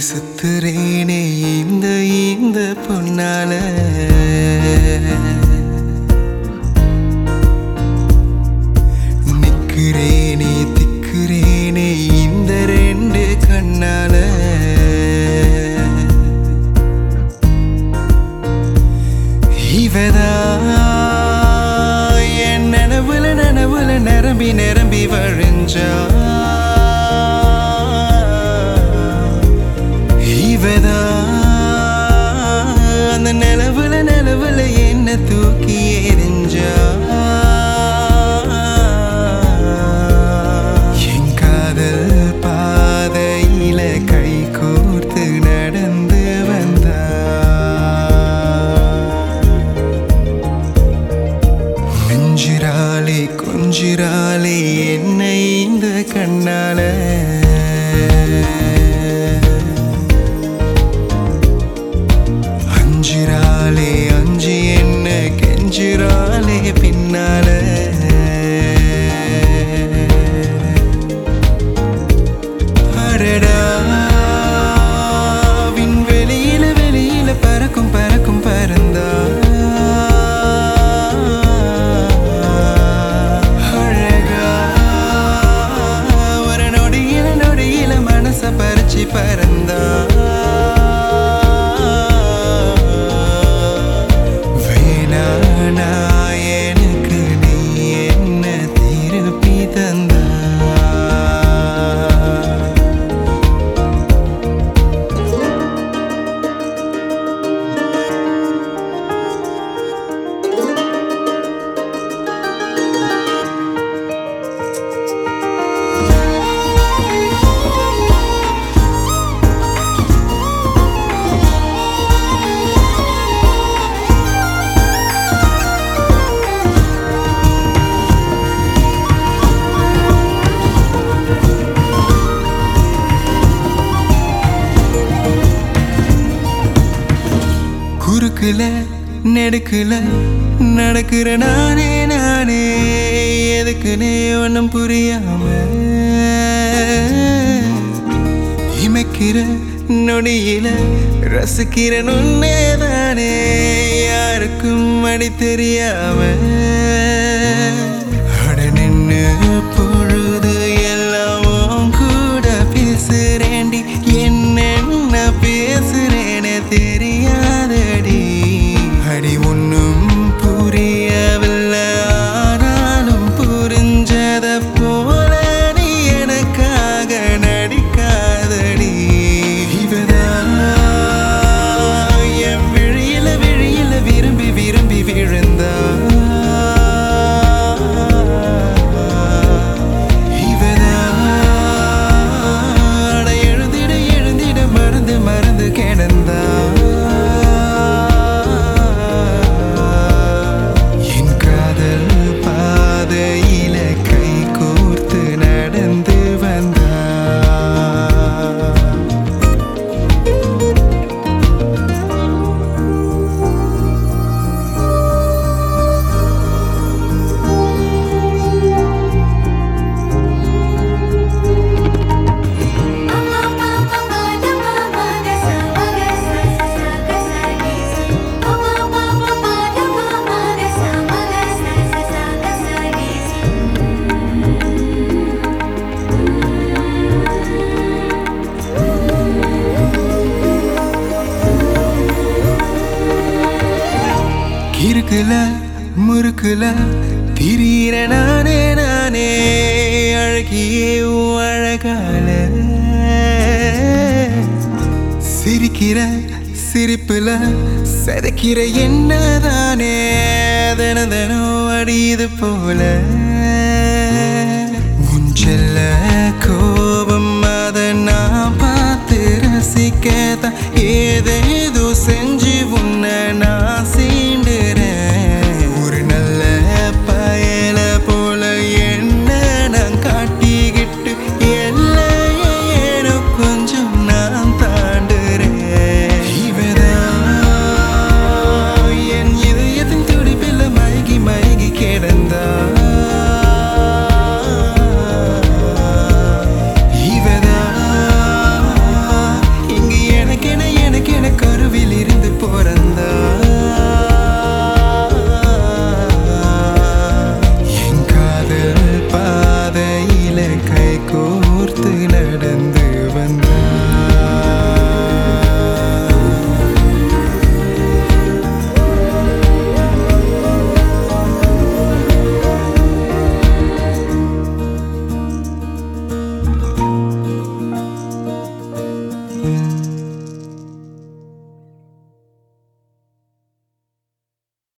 சுத்துறேனே இந்த இந்த பொன்னால நிக்கிறேனே திக்கிறேனே இந்த ரெண்டு கண்ணால இவதா என் நனவுல நனவுல நிரம்பி நிரம்பி வழிஞ்சா இவதா அந்த நிலவுல நிலவுல என்ன தூக்கி எறிஞ்சா என் காதல் பாதையில கை கோர்த்து நடந்து வந்தா நெஞ்சிராலே கொஞ்சிராலே என்னை இந்த கண்ணால அஞ்சிராலே அஞ்சி என்ன கெஞ்சிராலே பின்னால அடடா விண்வெளியில வெளியில பறக்கும் பறக்கும் பறந்தா அழகா ஒரு நொடியில நொடியில மனச பறிச்சு பறந்தா வேணானா எனக்கு நீ என்ன திருப்பி தந்தா குறுக்குல நெடுக்குல நடக்கிற நானே நானே எதுக்குனே ஒன்றும் புரியாம இமைக்கிற நொடியில ரசிக்கிற உன்னே தானே யாருக்கும் அடி தெரியாம அட நின்னு பொழுது எல்லாம் உன் கூட பேசுறேண்டி என்னென்ன பேசுறேனே தெரியாதடி அடி ஒன்றும் புரியவில்லை ஆனாலும் புரிஞ்சத போல நீ எனக்காக நடிக்காதடி இவதான் என் விழியில விழியில விரும்பி விரும்பி விழுந்தா இவதான் எழுதிட எழுதிட மறந்து மறந்து கிடந்தா என் காதல் பாதையில கை கோர்த்து நடந்து வந்தா கிறுக்குல முறுக்குல திரியிற நானே நானே அழகியே உன் அழகால சிரிக்கிற சிரிப்புல செதுக்கிற என்னதானே தின தினம் அடியுது போல உன் செல்ல கோபம் அதை நான் பார்த்து ரசிக்கத்தான் ஏதேதோ செஞ்சு உன்னை நான் சீண்டுறேன் ஒரு நல்ல பயல போல என்ன நான் காட்டிக்கிட்டு எல்லையை ஏனோ கொஞ்சம் நான் தாண்டுறேன் இவதான் என் இதயத்தின் துடிப்பில் மயங்கி மயங்கி கிடந்தா இவதான் இங்கு கை கூ